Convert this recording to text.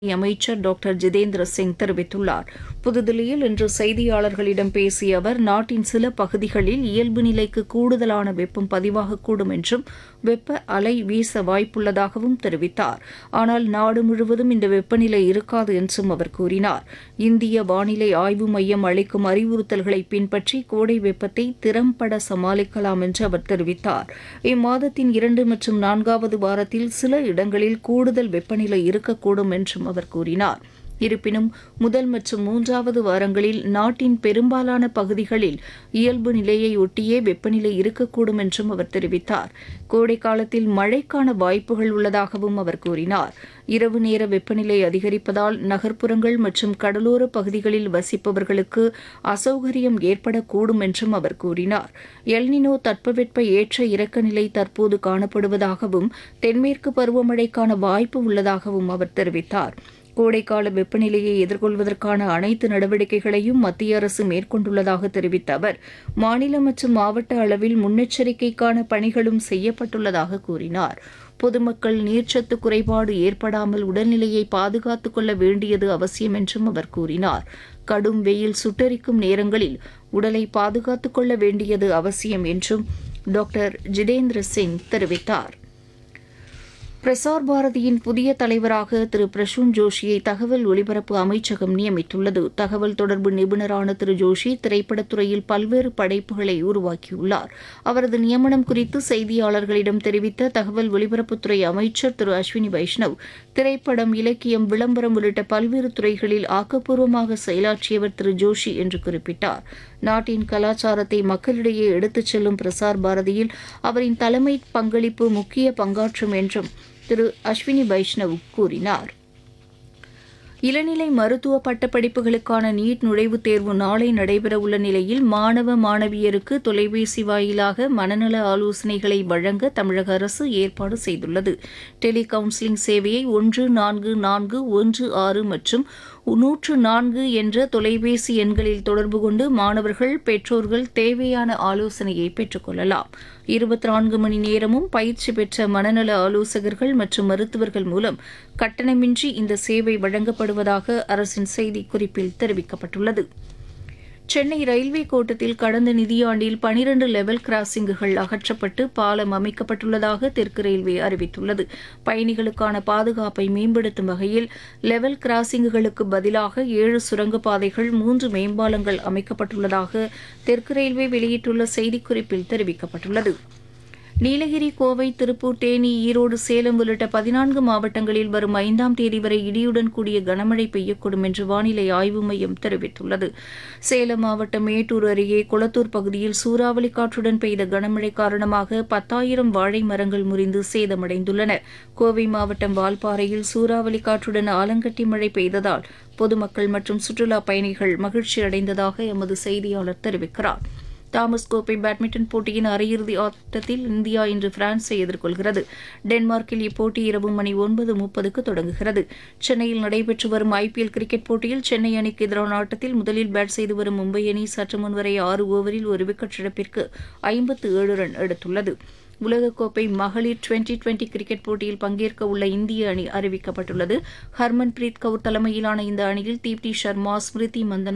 அமைச்சர் டாக்டர் ஜிதேந்திர சிங் தெரிவித்துள்ளார் புதுதில்லியில் இன்று செய்தியாளர்களிடம் பேசிய அவர் நாட்டின் சில பகுதிகளில் இயல்பு நிலைக்கு கூடுதலான வெப்பம் பதிவாகக்கூடும் என்றும் வெப்ப அலை வீச வாய்ப்புள்ளதாகவும் தெரிவித்தார் ஆனால் நாடு முழுவதும் இந்த வெப்பநிலை இருக்காது என்றும் அவர் கூறினார் இந்திய வானிலை ஆய்வு மையம் அளிக்கும் அறிவுறுத்தல்களை பின்பற்றி கோடை வெப்பத்தை திறம்பட சமாளிக்கலாம் என்று அவர் தெரிவித்தார் இம்மாதத்தின் இரண்டு மற்றும் நான்காவது வாரத்தில் சில இடங்களில் கூடுதல் வெப்பநிலை இருக்கக்கூடும் என்றும் அவர் கூறினார் இருப்பினும் முதல் மற்றும் மூன்றாவது வாரங்களில் நாட்டின் பெரும்பாலான பகுதிகளில் இயல்பு நிலையை ஒட்டியே வெப்பநிலை இருக்கக்கூடும் என்றும் அவர் தெரிவித்தார் கோடை காலத்தில் மழைக்கான வாய்ப்புகள் உள்ளதாகவும் அவர் கூறினார் இரவு நேர வெப்பநிலை அதிகரிப்பதால் நகர்ப்புறங்கள் மற்றும் கடலோர பகுதிகளில் வசிப்பவர்களுக்கு அசௌகரியம் ஏற்படக்கூடும் என்றும் அவர் கூறினார் எல்னினோ தட்பவெட்ப ஏற்ற இறக்க நிலை தற்போது காணப்படுவதாகவும் தென்மேற்கு பருவமழைக்கான வாய்ப்பு உள்ளதாகவும் அவர் தெரிவித்தார் கோடைக்கால வெப்பநிலையை எதிர்கொள்வதற்கான அனைத்து நடவடிக்கைகளையும் மத்திய அரசு மேற்கொண்டுள்ளதாக தெரிவித்த அவர் மாநில மற்றும் மாவட்ட அளவில் முன்னெச்சரிக்கைக்கான பணிகளும் செய்யப்பட்டுள்ளதாக கூறினார் பொதுமக்கள் நீர்ச்சத்து குறைபாடு ஏற்படாமல் உடல்நிலையை பாதுகாத்துக் கொள்ள வேண்டியது அவசியம் என்றும் அவர் கூறினார் கடும் வெயில் சுட்டெரிக்கும் நேரங்களில் உடலை பாதுகாத்துக் கொள்ள வேண்டியது அவசியம் என்றும் டாக்டர் ஜிதேந்திர சிங் தெரிவித்தார் பிரசார் பாரதியின் புதிய தலைவராக திரு பிரசூன் ஜோஷியை தகவல் ஒலிபரப்பு அமைச்சகம் நியமித்துள்ளது தகவல் தொடர்பு நிபுணரான திரு ஜோஷி திரைப்படத்துறையில் பல்வேறு படைப்புகளை உருவாக்கியுள்ளார் அவரது நியமனம் குறித்து செய்தியாளர்களிடம் தெரிவித்த தகவல் ஒலிபரப்புத்துறை அமைச்சர் திரு அஸ்வினி வைஷ்ணவ் திரைப்படம் இலக்கியம் விளம்பரம் உள்ளிட்ட பல்வேறு துறைகளில் ஆக்கப்பூர்வமாக செயலாற்றியவர் திரு ஜோஷி என்று குறிப்பிட்டார் நாட்டின் கலாச்சாரத்தை மக்களிடையே எடுத்துச் செல்லும் பிரசார் பாரதியில் அவரின் தலைமை பங்களிப்பு முக்கிய பங்காற்றும் என்றும் திரு அஸ்வினி வைஷ்ணவ் கூறினார் இளநிலை மருத்துவ பட்டப்படிப்புகளுக்கான நீட் நுழைவுத் தேர்வு நாளை நடைபெறவுள்ள நிலையில் மாணவ மாணவியருக்கு தொலைபேசி வாயிலாக மனநல ஆலோசனைகளை வழங்க தமிழக அரசு ஏற்பாடு செய்துள்ளது டெலி கவுன்சிலிங் சேவையை ஒன்று நான்கு நான்கு ஒன்று ஆறு மற்றும் நூற்று நான்கு என்ற தொலைபேசி எண்களில் தொடர்பு கொண்டு மாணவர்கள் பெற்றோர்கள் தேவையான ஆலோசனையை பெற்றுக் கொள்ளலாம் இருபத்தி நான்கு மணி நேரமும் பயிற்சி பெற்ற மனநல ஆலோசகர்கள் மற்றும் மருத்துவர்கள் மூலம் கட்டணமின்றி இந்த சேவை வழங்கப்படுவதாக அரசின் செய்திக்குறிப்பில் தெரிவிக்கப்பட்டுள்ளது சென்னை ரயில்வே கோட்டத்தில் கடந்த நிதியாண்டில் பனிரண்டு லெவல் கிராசிங்குகள் அகற்றப்பட்டு பாலம் அமைக்கப்பட்டுள்ளதாக தெற்கு ரயில்வே அறிவித்துள்ளது பயணிகளுக்கான பாதுகாப்பை மேம்படுத்தும் வகையில் லெவல் கிராசிங்குகளுக்கு பதிலாக ஏழு சுரங்கப்பாதைகள் மூன்று மேம்பாலங்கள் அமைக்கப்பட்டுள்ளதாக தெற்கு ரயில்வே வெளியிட்டுள்ள செய்திக்குறிப்பில் தெரிவிக்கப்பட்டுள்ளது நீலகிரி கோவை திருப்பூர் தேனி ஈரோடு சேலம் உள்ளிட்ட பதினான்கு மாவட்டங்களில் வரும் ஐந்தாம் தேதி வரை இடியுடன் கூடிய கனமழை பெய்யக்கூடும் என்று வானிலை ஆய்வு மையம் தெரிவித்துள்ளது சேலம் மாவட்டம் மேட்டூர் அருகே குளத்தூர் பகுதியில் சூறாவளி காற்றுடன் பெய்த கனமழை காரணமாக பத்தாயிரம் வாழை மரங்கள் முறிந்து சேதமடைந்துள்ளன கோவை மாவட்டம் வால்பாறையில் சூறாவளி காற்றுடன் ஆலங்கட்டி மழை பெய்ததால் பொதுமக்கள் மற்றும் சுற்றுலாப் பயணிகள் மகிழ்ச்சி அடைந்ததாக எமது செய்தியாளர் தெரிவிக்கிறார் தாமஸ் கோப்பை பேட்மிண்டன் போட்டியின் அரையிறுதி ஆட்டத்தில் இந்தியா இன்று பிரான்ஸை எதிர்கொள்கிறது டென்மார்க்கில் இப்போட்டி இரவு மணி ஒன்பது முப்பதுக்கு தொடங்குகிறது சென்னையில் நடைபெற்று வரும் ஐபிஎல் கிரிக்கெட் போட்டியில் சென்னை அணிக்கு எதிரான ஆட்டத்தில் முதலில் பேட் செய்து வரும் மும்பை அணி சற்று முன்வரை ஆறு ஓவரில் ஒரு விக்கெட் இழப்பிற்கு ஐம்பத்து ஏழு ரன் எடுத்துள்ளது உலகக்கோப்பை மகளிர் டுவெண்டி டுவெண்டி கிரிக்கெட் போட்டியில் பங்கேற்க உள்ள இந்திய அணி அறிவிக்கப்பட்டுள்ளது ஹர்மன் பிரீத் கவுர் தலைமையிலான இந்த அணியில் தீப்தி சர்மா ஸ்மிருதி மந்தனா